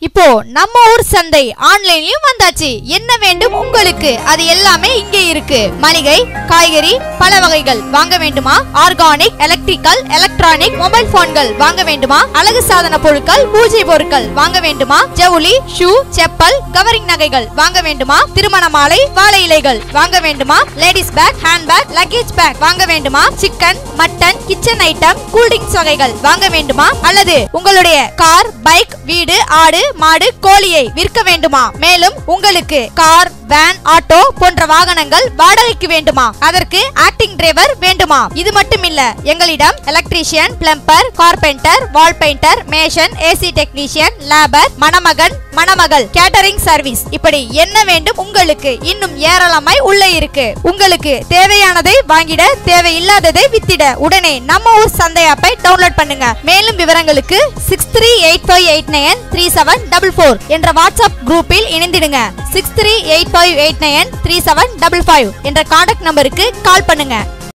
இப்போ நம்ம ஊர் சந்தை ஆன்லைன்லயும் வந்தாச்சு என்ன வேண்டும் உங்களுக்கு அது எல்லாமே இங்கே இருக்கு மளிகை காய்கறி பல வகைகள் வாங்க வேண்டுமா ஆர்கானிக் எலக்ட்ரிக்கல் எலக்ட்ரானிக் மொபைல் போன்கள் வாங்க வேண்டுமா அழகு சாதன பொருட்கள் பூஜை பொருட்கள் வாங்க வேண்டுமா ஜவுளி ஷூ செப்பல் கவரிங் நகைகள் வாங்க வேண்டுமா திருமண மாலை வாழை இலைகள் வாங்க வேண்டுமா ladies bag hand bag luggage bag வாங்க வேண்டுமா chicken mutton kitchen item cool drinks வகைகள் வாங்க வேண்டுமா அல்லது உங்களுடைய கார் பைக் வீடு ஆடு மாடு கோழியை விற்க வேண்டுமா மேலும் உங்களுக்கு கார் வேன் ஆட்டோ போன்ற வாகனங்கள் வாடகைக்கு வேண்டுமா அதற்கு ஆக்டிங் டிரைவர் வேண்டுமா இது மட்டும் இல்ல எங்களிடம் electrician plumber carpenter wall painter mason AC technician labour மணமகன் மணமகள் கேட்டரிங் சர்வீஸ் இப்படி என்ன வேண்டும் உங்களுக்கு இன்னும் ஏராளமாய் உள்ள இருக்கு உங்களுக்கு தேவையானதை வாங்கிட தேவையில்லாததை வித்திட உடனே நம்ம ஊர் சந்தை ஆப்பை டவுன்லோட் பண்ணுங்க மேலும் விவரங்களுக்கு six three eight five eight nine three seven double four என்ற வாட்ஸ்அப் குரூப்பில் இணைந்திடுங்க six three eight five eight nine three seven double five என்ற கான்டாக்ட் நம்பருக்கு கால் பண்ணுங்க